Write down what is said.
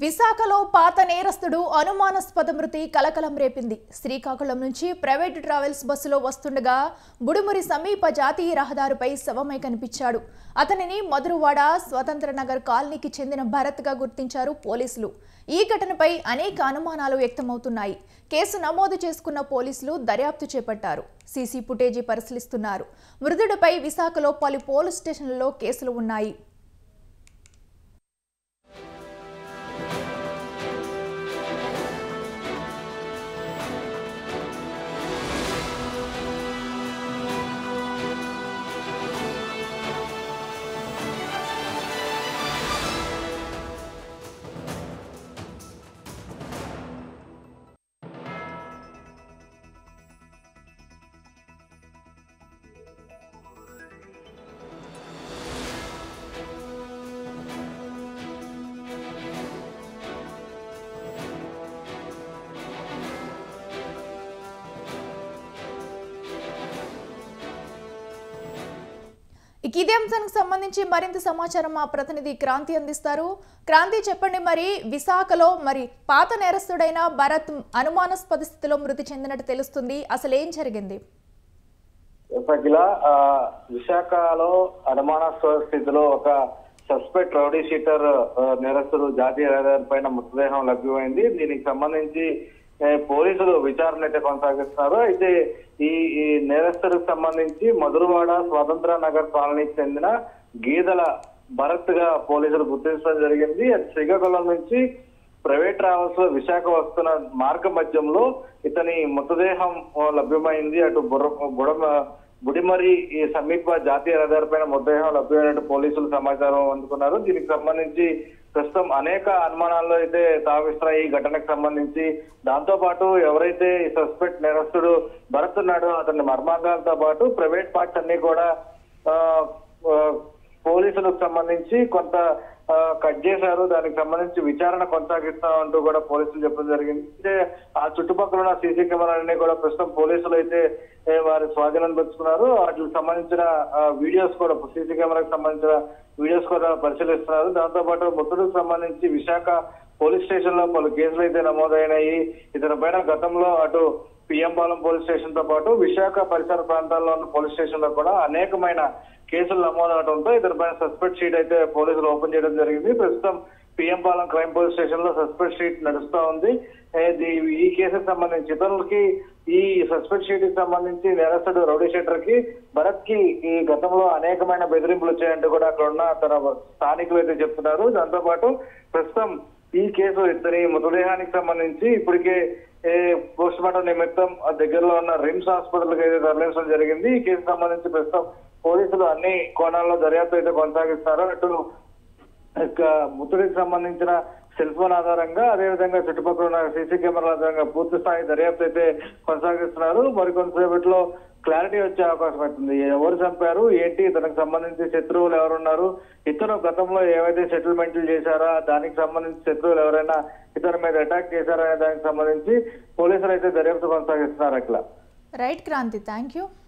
విశాఖలో పాత నేరస్తుడు అనుమానాస్పద మృతి కలకలం రేపింది శ్రీకాకుళం నుంచి ప్రైవేటు ట్రావెల్స్ బస్సులో వస్తుండగా బుడుమురి సమీప జాతీయ రహదారిపై శవమై కనిపించాడు అతనిని మధురవాడ స్వతంత్ర నగర్ కాలనీకి చెందిన భరత్గా గుర్తించారు పోలీసులు ఈ ఘటనపై అనేక అనుమానాలు వ్యక్తమవుతున్నాయి కేసు నమోదు చేసుకున్న పోలీసులు దర్యాప్తు చేపట్టారు సీసీ ఫుటేజీ పరిశీలిస్తున్నారు మృతుడిపై విశాఖలో పలు పోలీస్ స్టేషన్లలో కేసులు ఉన్నాయి ఇక ఇదే అంశానికి సంబంధించి మరింత సమాచారం మా ప్రతినిధి క్రాంతి అందిస్తారు క్రాంతి చెప్పండి మరి విశాఖలో మరి పాత నేరస్తుడైన భరత్ అనుమానాస్పద స్థితిలో మృతి చెందినట్టు తెలుస్తుంది అసలు ఏం జరిగింది సఖిల ఆ, విశాఖలో అనుమానాస్పద స్థితిలో ఒక సస్పెక్ట్ రౌడీ షీటర్ ఆ, నేరస్తుడు జాతీయ రహదారి పైన మృతదేహం లభ్యమైంది దీనికి సంబంధించి ఏ, పోలీసులు విచారణ అయితే కొనసాగిస్తున్నారు అయితే ఈ ఈ నేరస్తుడికి సంబంధించి మధురవాడ స్వాతంత్ర నగర్ కాలనీకి చెందిన గీదల భరత్ గా పోలీసులు గుర్తించడం జరిగింది అది శ్రీకాకుళం నుంచి ప్రైవేట్ ట్రావెల్స్ లో విశాఖ వస్తున్న మార్గ మధ్యంలో ఇతని మృతదేహం ఆ, లభ్యమైంది అటు బుర్ర బుడమ బుడిమరి ఈ సమీప జాతీయ రహదారి పైన మృతదేహం లభ్యమైనట్టు పోలీసులు సమాచారం అందుకున్నారు దీనికి సంబంధించి ప్రస్తుతం అనేక అనుమానాల్లో అయితే తావిస్తున్నాయి ఈ ఘటనకు సంబంధించి దాంతో పాటు ఎవరైతే ఈ సస్పెక్ట్ నేరస్తుడు భరత్ ఉన్నాడో అతని మర్మాంగాలతో పాటు ప్రైవేట్ పార్ట్స్ అన్ని కూడా ఆ, ఆ, పోలీసులకు సంబంధించి కొంత ఆ, కట్ చేశారు దానికి సంబంధించి విచారణ కొనసాగిస్తామంటూ కూడా పోలీసులు చెప్పడం జరిగింది అయితే ఆ చుట్టుపక్కల ఉన్న సీసీ కెమెరాలన్నీ కూడా ప్రస్తుతం పోలీసులు అయితే ఏ, వారి స్వాధీనం పెంచుకున్నారు వాటికి సంబంధించిన ఆ, వీడియోస్ కూడా సీసీ కెమెరాకి సంబంధించిన వీడియోస్ కూడా పరిశీలిస్తున్నారు దాంతో పాటు మృతుడికి సంబంధించి విశాఖ పోలీస్ స్టేషన్ లో పలు కేసులు అయితే నమోదైనాయి ఇతని పైన గతంలో అటు పిఎంపాలెం పోలీస్ స్టేషన్ తో పాటు విశాఖ పరిసర ప్రాంతాల్లో ఉన్న పోలీస్ స్టేషన్ లో కూడా అనేకమైన కేసులు నమోదవడంతో ఇతని పైన సస్పెక్ట్ షీట్ అయితే పోలీసులు ఓపెన్ చేయడం జరిగింది ప్రస్తుతం పిఎంపాలెం క్రైమ్ పోలీస్ స్టేషన్ లో సస్పెక్ట్ షీట్ నడుస్తా ఉంది ఏ, ది- ఈ కేసుకు సంబంధించి ఇతరులకి ఈ సస్పెక్ట్ షీట్ కి సంబంధించి నేరస్తుడు రౌడీ షీటర్ కి భరత్ కి ఈ గతంలో అనేకమైన బెదిరింపులు వచ్చాయంటూ కూడా అక్కడ ఉన్న తన స్థానికులు అయితే చెప్తున్నారు దాంతో పాటు ప్రస్తుతం ఈ కేసు ఇతని మృతదేహానికి సంబంధించి ఇప్పటికే పోస్ట్ మార్టం నిమిత్తం ఆ దగ్గరలో ఉన్న రిమ్స్ హాస్పిటల్ కి అయితే తరలించడం జరిగింది ఈ కేసు సంబంధించి ప్రస్తుతం పోలీసులు అన్ని కోణాల్లో దర్యాప్తు అయితే కొనసాగిస్తారు అటు ఇక మృతుడికి సంబంధించిన సెల్ ఫోన్ ఆధారంగా అదేవిధంగా చుట్టుపక్కల ఉన్న సీసీ కెమెరాల ఆధారంగా పూర్తి స్థాయి దర్యాప్తు అయితే కొనసాగిస్తున్నారు మరి కొంతసేపట్లో క్లారిటీ వచ్చే అవకాశం అవుతుంది ఎవరు చంపారు ఏంటి ఇతనికి సంబంధించి శత్రువులు ఎవరున్నారు ఇతను గతంలో ఏవైతే సెటిల్మెంట్లు చేశారా దానికి సంబంధించి శత్రువులు ఎవరైనా ఇతని మీద అటాక్ చేశారా అనే దానికి సంబంధించి పోలీసులు అయితే దర్యాప్తు కొనసాగిస్తున్నారు అట్లా రైట్ క్రాంతి థ్యాంక్ యూ